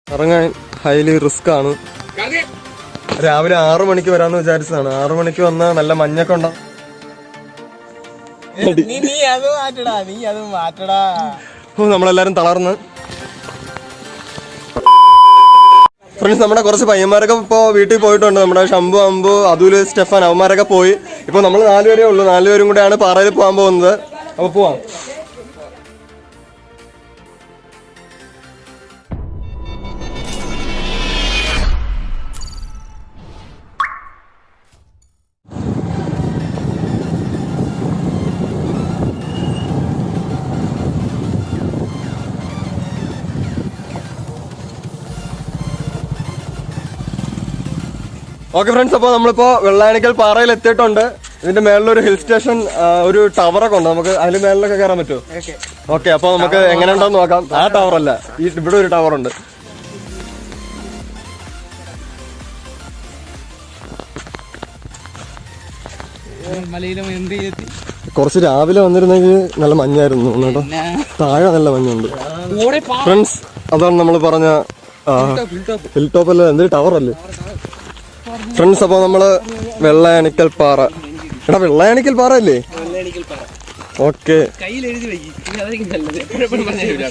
ഇറങ്ങാൻ highly risk ആണ് രാവിലെ ആറു മണിക്ക് വരാന്ന് വിചാരിച്ചതാണ് ആറു മണിക്ക് വന്നാൽ നല്ല മഞ്ഞൊക്കെ ഉണ്ടാവും നീ നീ അത് മാറ്റടാ നീ അത് മാറ്റടാ ഓ നമ്മളെല്ലാരും തളർന്ന് ഫ്രണ്ട്സ് നമ്മുടെ കുറച്ച് പയ്യന്മാരൊക്കെ ഇപ്പോ വീട്ടിൽ പോയിട്ടുണ്ട് നമ്മുടെ ഷംബു അമ്പു അതുല് സ്റ്റെഫാൻ അവന്മാരൊക്കെ പോയി ഇപ്പൊ നമ്മൾ നാലുപേരേ ഉള്ളൂ നാലുപേരും കൂടെയാണ് പാറയിൽ പോകാൻ പോകുന്നത് അപ്പൊ പോവാം ഓക്കെ ഫ്രണ്ട്സ് അപ്പോൾ നമ്മളിപ്പോ വെള്ളാണിക്കൽ പാറയിൽ എത്തിയിട്ടുണ്ട് ഇതിന്റെ മേളിലൊരു ഹിൽ സ്റ്റേഷൻ ഒരു ടവറൊക്കെ ഉണ്ട് നമുക്ക് അതിന് മേളിലൊക്കെ കയറാൻ പറ്റുമോ ഓക്കെ അപ്പൊ നമുക്ക് എങ്ങനെ ഉണ്ടോന്ന് നോക്കാം ആ ടവർ അല്ല ഈ ഇവിടെ ഒരു ടവർ ഉണ്ട് മലയിലും എന്ത് ചെയ്തി കുറച്ച് രാവിലെ വന്നിരുന്നെങ്കിൽ നല്ല മഞ്ഞായിരുന്നു കേട്ടോ താഴെ നല്ല മഞ്ഞുണ്ട് ഫ്രണ്ട്സ് അതാണ് നമ്മൾ പറഞ്ഞ ഹിൽ ടോപ്പ് അല്ല എന്തൊരു ടവർ അല്ലേ ഫ്രണ്ട്സ് അപ്പൊ നമ്മള് വെള്ളയാണിക്കൽ പാറ എടാ വെള്ളയാണിക്കൽ പാറ അല്ലേ ഓക്കെ കയ്യിൽ എഴുതി വയ്ക്കി അതായിരിക്കും നല്ലത് എപ്പോഴും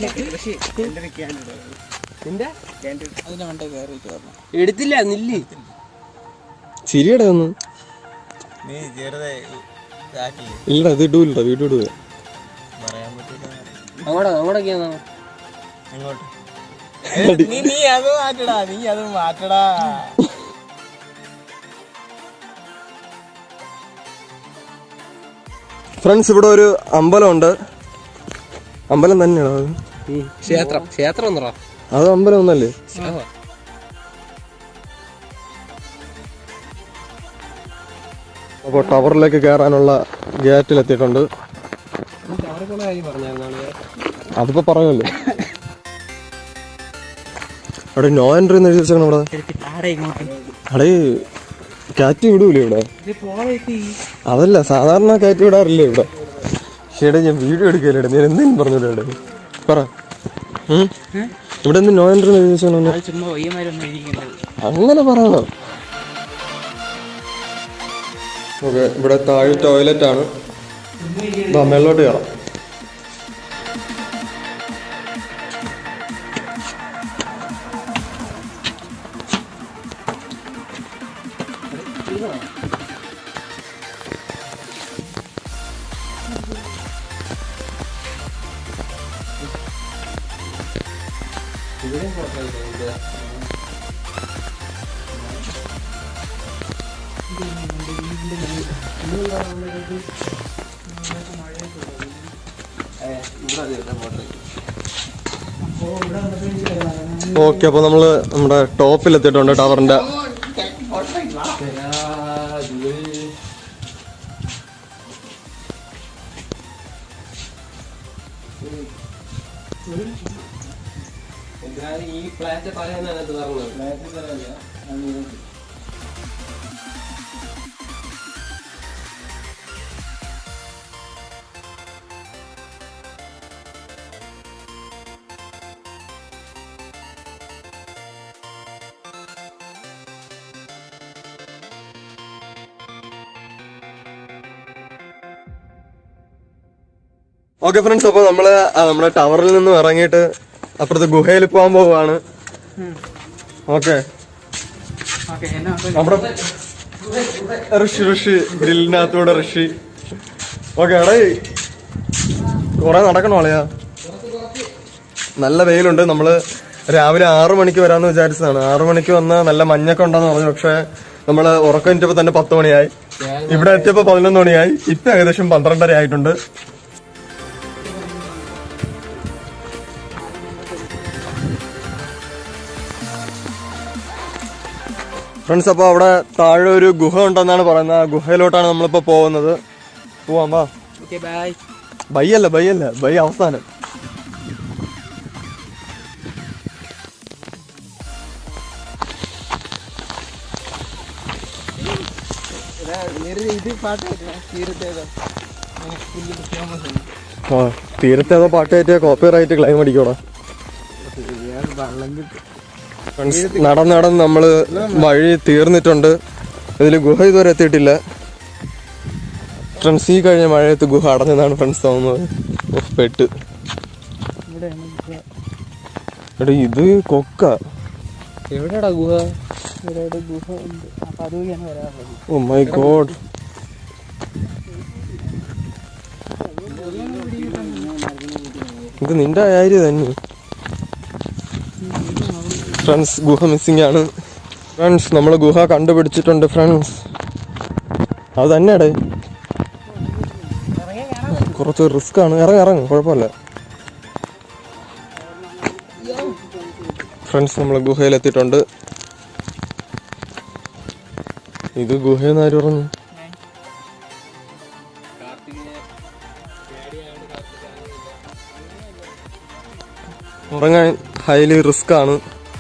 അതിന്റെ മണ്ടേ കയറി എടുത്തില്ല നില്ലി ചിരിയുടെ ഒന്ന് നീ ചെറുതെ ഇല്ല ഇത് ഇടൂല്ല വീഡിയോ ഇടുക പറയാൻ പറ്റില്ല അങ്ങോട്ടാ അങ്ങോട്ടൊക്കെയാ അങ്ങോട്ട് നീ നീ അത് മാറ്റടാ നീ അത് മാറ്റടാ ഫ്രണ്ട്സ് ഇവിടെ ഒരു അമ്പലമുണ്ട് അമ്പലം തന്നെയാണോ അത് ക്ഷേത്രം ക്ഷേത്രം ഒന്നറാ അത് അമ്പലം ഒന്നല്ലേ അപ്പോൾ ടവറിലേക്ക് കയറാനുള്ള ഗേറ്റിൽ എത്തിയിട്ടുണ്ട് അതിപ്പോ പറയുമല്ലോ അവിടെ നോ എൻട്രി എന്ന് എഴുതി വെച്ചാൽ ഇവിടെ അവിടെ കാറ്റ് വിടൂലേ ഇവിടെ അതല്ല സാധാരണ കാറ്റ് വിടാറില്ലേ ഇവിടെ ചേട്ടാ ഞാൻ വീഡിയോ എടുക്കല്ലേ ഞാൻ എന്തെങ്കിലും പറഞ്ഞു ഇവിടെ പറ ഉം? ഇവിടെ എന്ത് നോ എൻട്രി എന്ന് എഴുതി വെച്ചാൽ ചുമ്മാ വയ്യമാരൊന്നും ഇരിക്കുന്നത് അങ്ങനെ പറയണോ ഓക്കെ ഇവിടെ താഴെ ടോയ്ലറ്റ് ആണ് വാ, മേളിലോട്ട് കയറാം ഓക്കെ അപ്പൊ നമ്മള് നമ്മുടെ ടോപ്പിൽ എത്തിയിട്ടുണ്ട് ടവറിന്റെ ഈ ഫ്ലാറ്റ് പറയുന്നത് പറഞ്ഞത് ഓക്കെ ഫ്രണ്ട്സ് അപ്പൊ നമ്മള് ആ, നമ്മുടെ ടവറിൽ നിന്നും ഇറങ്ങിയിട്ട് അപ്പുറത്ത് ഗുഹയിൽ പോകാൻ പോവാണ് ഓക്കെ നമ്മുടെ ഋഷി ഋഷി ഗ്രില്ലിനകത്തൂടെ ഋഷി ഓക്കെ എടേ കൊറേ നടക്കണോ അളയാ നല്ല വെയിലുണ്ട് നമ്മള് രാവിലെ ആറു മണിക്ക് വരാന്ന് വിചാരിച്ചതാണ് ആറു മണിക്ക് വന്ന നല്ല മഞ്ഞൊക്കെ ഉണ്ടെന്ന് പറഞ്ഞു പക്ഷെ നമ്മള് ഉറക്കം എത്തിയപ്പോ തന്നെ പത്ത് മണിയായി ഇവിടെ എത്തിയപ്പോ പതിനൊന്ന് മണിയായി ഇപ്പൊ ഏകദേശം പന്ത്രണ്ടര ആയിട്ടുണ്ട് ഫ്രണ്ട്സ് അപ്പോൾ അവിടെ താഴെ ഒരു ഗുഹ ഉണ്ടെന്നാണ് പറയുന്നത് ആ ഗുഹയിലോട്ടാണ് നമ്മളിപ്പോ പോകുന്നത് പോവാം വാ ഓക്കെ ബൈ ബൈ അല്ല ബൈ അല്ല ബൈ അവസാനം ഇത് പാട്ട് തീരത്തേതോ ഫേമസ് ആ തീരത്തെ ഏതോ പാട്ട് കയറ്റിയ കോപ്പി റൈറ്റ് ക്ലൈം അടിക്കോടാ വെള്ളം കിട്ടും ഫ്രണ്ട്സ് നടന്ന് നടന്ന് നമ്മള് വഴി തീർന്നിട്ടുണ്ട് ഇതിൽ ഗുഹ ഇതുവരെ എത്തിയിട്ടില്ല ഫ്രണ്ട്സ് ഈ കഴിഞ്ഞ മഴയത്ത് ഗുഹ അടഞ്ഞതാണ് ഫ്രണ്ട്സ് തോന്നുന്നത് ഉഫ്, പെട്ട് എടാ ഇത് കൊക്ക എവിടെയാടാ ഗുഹ ഗുഹ ഉണ്ട് അപ്പൊ അതുവഴിയാണ് വരാറുള്ളത് ഓ മൈ ഗോഡ് ഇത് നിന്റെ ആര്യ തന്നെ ഫ്രണ്ട്സ് ഗുഹ മിസ്സിംഗ് ആണ് ഫ്രണ്ട്സ് നമ്മൾ ഗുഹ കണ്ടുപിടിച്ചിട്ടുണ്ട് ഫ്രണ്ട്സ് അത് തന്നെയാടേ കുറച്ച് റിസ്ക് ആണ് ഇറങ്ങി ഇറങ്ങും കുഴപ്പമില്ല ഫ്രണ്ട്സ് നമ്മൾ ഗുഹയിലെത്തിയിട്ടുണ്ട് ഇത് ഗുഹയെന്ന് ആര് പറഞ്ഞു ഉറങ്ങാൻ ഹൈലി റിസ്ക് ആണ്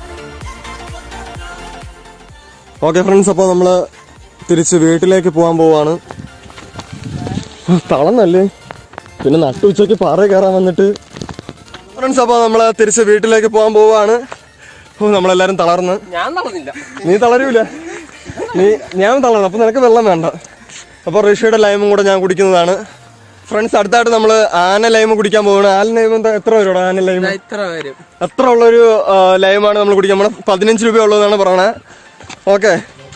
ഓക്കെ ഫ്രണ്ട്സ് അപ്പോൾ നമ്മൾ തിരിച്ച് വീട്ടിലേക്ക് പോകാൻ പോവാണ് തളന്നല്ലേ പിന്നെ നട്ടുച്ചയ്ക്ക് പാറ കയറാൻ വന്നിട്ട് ഫ്രണ്ട്സ് അപ്പോൾ നമ്മൾ തിരിച്ച് വീട്ടിലേക്ക് പോകാൻ പോവാണ് ഓ നമ്മളെല്ലാരും തളർന്ന് ഞാൻ നടന്നില്ല നീ തളരൂല നീ ഞാൻ തളർന്നു അപ്പൊ നിനക്ക് വെള്ളം വേണ്ട അപ്പൊ ഋഷിയുടെ ലൈമും കൂടെ ഞാൻ കുടിക്കുന്നതാണ് ഫ്രണ്ട്സ് അടുത്തായിട്ട് നമ്മൾ ആന ലൈമ് കുടിക്കാൻ പോവാണ് ആന ലൈം എന്താ എത്ര വരും ആന ലൈം ഇത്ര വരും എത്ര ഉള്ളൊരു ആ, ലൈമാണ് നമ്മൾ കുടിക്കാൻ പോണത് പതിനഞ്ച് രൂപ ഉള്ളതെന്നാണ് പറയണേ ഓക്കെ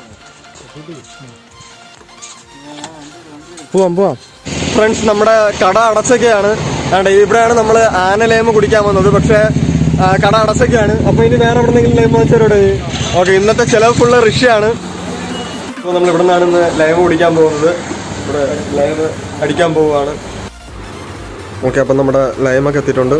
പോവാം പോവാം ഫ്രണ്ട്സ് നമ്മുടെ കട അടച്ചൊക്കെയാണ് ആണ്ടെ ഇവിടെയാണ് നമ്മൾ ആന ലൈമ് കുടിക്കാൻ വന്നത് പക്ഷേ ആ, കട അടച്ചൊക്കെയാണ് അപ്പൊ ഇനി വേറെ എവിടെന്നെങ്കിലും ലൈം വാങ്ങിച്ചവരോട് ഓക്കെ ഇന്നത്തെ ചെലവ് ഫുള്ള് ഋഷിയാണ് അപ്പോൾ നമ്മൾ ഇവിടെ നിന്നാണ് ഇന്ന് ലൈവ് കുടിക്കാൻ പോകുന്നത് ഇവിടെ ലൈവ് അടിക്കാൻ പോവുകയാണ് ഓക്കെ അപ്പം നമ്മുടെ ലൈമൊക്കെ എത്തിയിട്ടുണ്ട്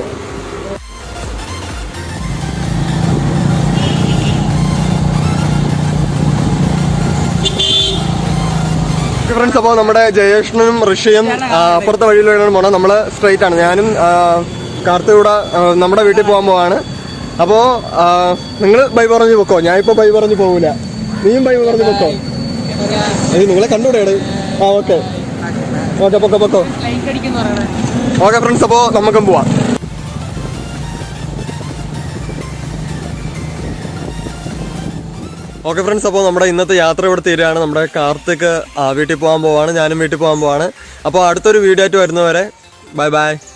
ഫ്രണ്ട്സ് അപ്പോൾ നമ്മുടെ ജയേഷനും ഋഷിയും ആ, അപ്പുറത്തെ വഴിയിലൂടെയാണ് പോണത് നമ്മള് സ്ട്രൈറ്റ് ആണ് ഞാനും കാർത്തികൂടെ നമ്മുടെ വീട്ടിൽ പോകാൻ പോവാണ് അപ്പോ നിങ്ങൾ ബൈ പറഞ്ഞു പൊക്കോ ഞാൻ ഇപ്പൊ ബൈ പറഞ്ഞു പോകൂല നീയും ബൈ പറഞ്ഞു പൊക്കോ ഏയ് നിങ്ങളെ കണ്ടുകൂടെയാണ് ആ ഓക്കെ ഓക്കെ പൊക്കോ പൊക്കോ ലൈക്ക് അടിക്കുന്ന പറയണേ ഓക്കെ ഫ്രണ്ട്സ് അപ്പോൾ നമുക്കും പോവാം ഓക്കെ ഫ്രണ്ട്സ് അപ്പോൾ നമ്മുടെ ഇന്നത്തെ യാത്ര ഇവിടെ തീരുകയാണ് നമ്മുടെ കാർത്തിക് ആ, വീട്ടിൽ പോകാൻ പോവാണ് ഞാനും വീട്ടിൽ പോകാൻ പോവാണ് അപ്പോൾ അടുത്തൊരു വീഡിയോ ആയിട്ട് വരുന്നവരെ ബൈ ബൈ